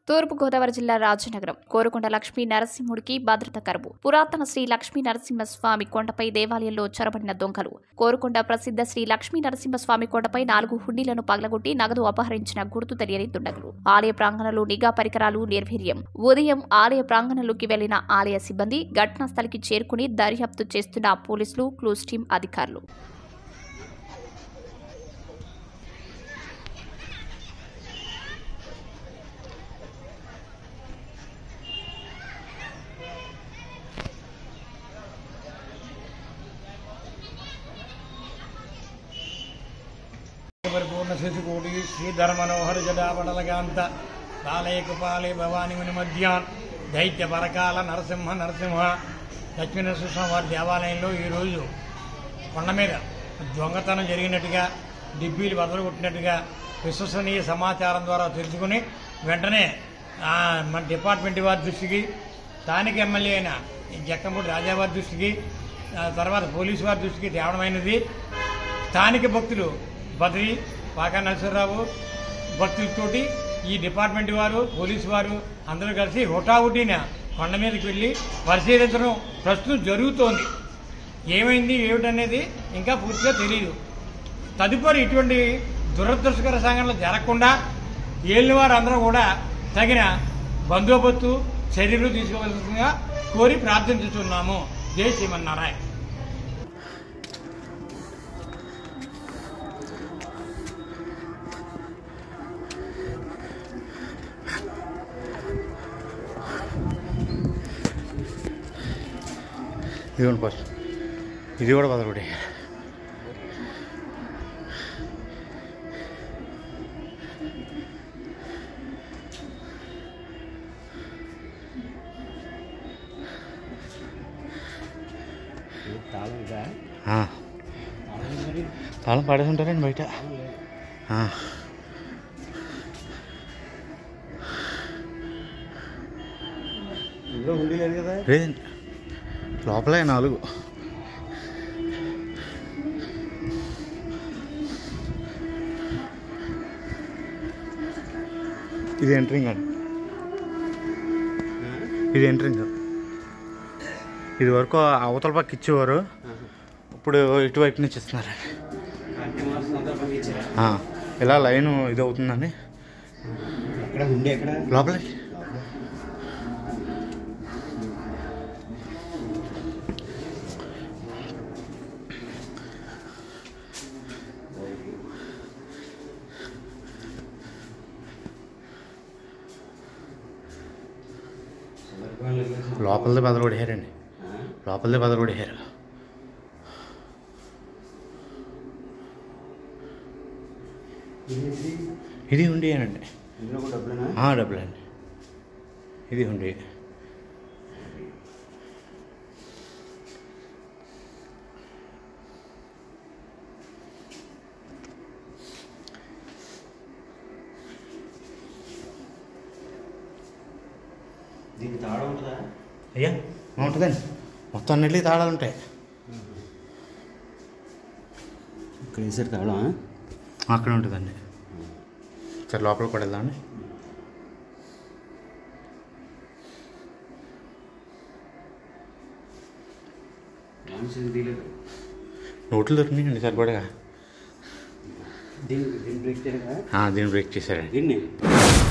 తూర్పుగోదావరి జిల్లా రాజనగరం కోరుకొండ లక్ష్మీ నరసింహుడికి భద్రత కరువు పురాతన శ్రీ లక్ష్మీ నరసింహస్వామి కొండపై దేవాలయంలో చొరబడిన దొంగలు కోరుకొండ ప్రసిద్ధ శ్రీ లక్ష్మీ నరసింహస్వామి కొండపై నాలుగు హుండీలను పగలగొట్టి నగదు అపహరించిన గుర్తు తెలియని దుండగులు ఆలయ ప్రాంగణంలో నిఘా పరికరాలు నిర్వీర్యం ఉదయం ఆలయ ప్రాంగణంలోకి వెళ్లిన ఆలయ సిబ్బంది ఘటనా స్థలికి చేరుకుని దర్యాప్తు చేస్తున్న పోలీసులు క్లూస్ టీం అధికారులు పరిపూర్ణ శశికోటి శ్రీధర మనోహర జడాపటలకాంత బాలయకపాలే భవాని ముని మధ్యాన్ దైత్య పరకాల నరసింహ నరసింహ లక్ష్మీ నరసింహ వారి దేవాలయంలో ఈరోజు కొండ మీద దొంగతనం జరిగినట్టుగా డిబ్బీలు బదలు కొట్టినట్టుగా విశ్వసనీయ సమాచారం ద్వారా తెలుసుకుని వెంటనే ఆ, మన డిపార్ట్మెంట్ వారి దృష్టికి స్థానిక ఎమ్మెల్యే అయిన ఈ జక్కంపూడి రాజావారి దృష్టికి ఆ తర్వాత పోలీసు వారి దృష్టికి తేవడమైనది స్థానిక భక్తులు బద్రి పాకా నరసింహరావు భక్తులతోటి ఈ డిపార్ట్మెంట్ వారు పోలీసు వారు అందరూ కలిసి హుటాహుటిన కొండ మీదకి వెళ్ళి పరిశీలించడం ప్రస్తుతం జరుగుతోంది ఏమైంది ఏమిటనేది ఇంకా పూర్తిగా తెలియదు తదుపరి ఇటువంటి దురదృష్టకర సంఘటనలు జరగకుండా ఏళ్ళ వారు అందరూ కూడా తగిన బందోబస్తు చర్యలు తీసుకోవాల్సిందిగా కోరి ప్రార్థించుతున్నాము జై శ్రీమన్నారాయణ ఇదిగోండి ఫస్ట్ ఇది కూడా పదకొండు తాళం ఇదా ఆ, తాళం మరి తాళం పడేసి ఉంటారండి బయట ఆ, ఇందులో ఉండి లేదు కదా లేదండి లోపలే నాలుగు ఇది ఎంట్రింగ్ అండి ఇది ఎంట్రింగ్ ఇది వరకు అవతల పక్క ఇచ్చేవారు ఇప్పుడు ఇటువైపు నుంచి ఇస్తున్నారు అంటే మాసం అంతా పంపించారా ఆ, ఇలా లైన్ ఇది అవుతుందని ఎక్కడ ఉండి ఎక్కడ లోపలే లోపలదే బదలు కొట్టేశారండి లోపలదే బదలు కొట్టేశారు ఇది ఉండేనండి ఇందులో కూడా డబ్బులేనా ఆ, డబ్బులండి ఇది ఉండి దీనికి తాళం ఉంటుందా అయ్యా ఉంటుందండి మొత్తం అన్నిటికీ తాళాలు ఉంటాయి ఇక్కడ వేసారు తాళం అక్కడ ఉంటుందండి సరే లోపల కూడా వెళ్దామండి లాంచ్ తీయలేదు నోట్లు దొరికినాయండి సరిపడగా దీన్ని దీన్ని బ్రేక్ చేయలేదా ఆ, దీన్ని బ్రేక్ చేశారండి దీన్ని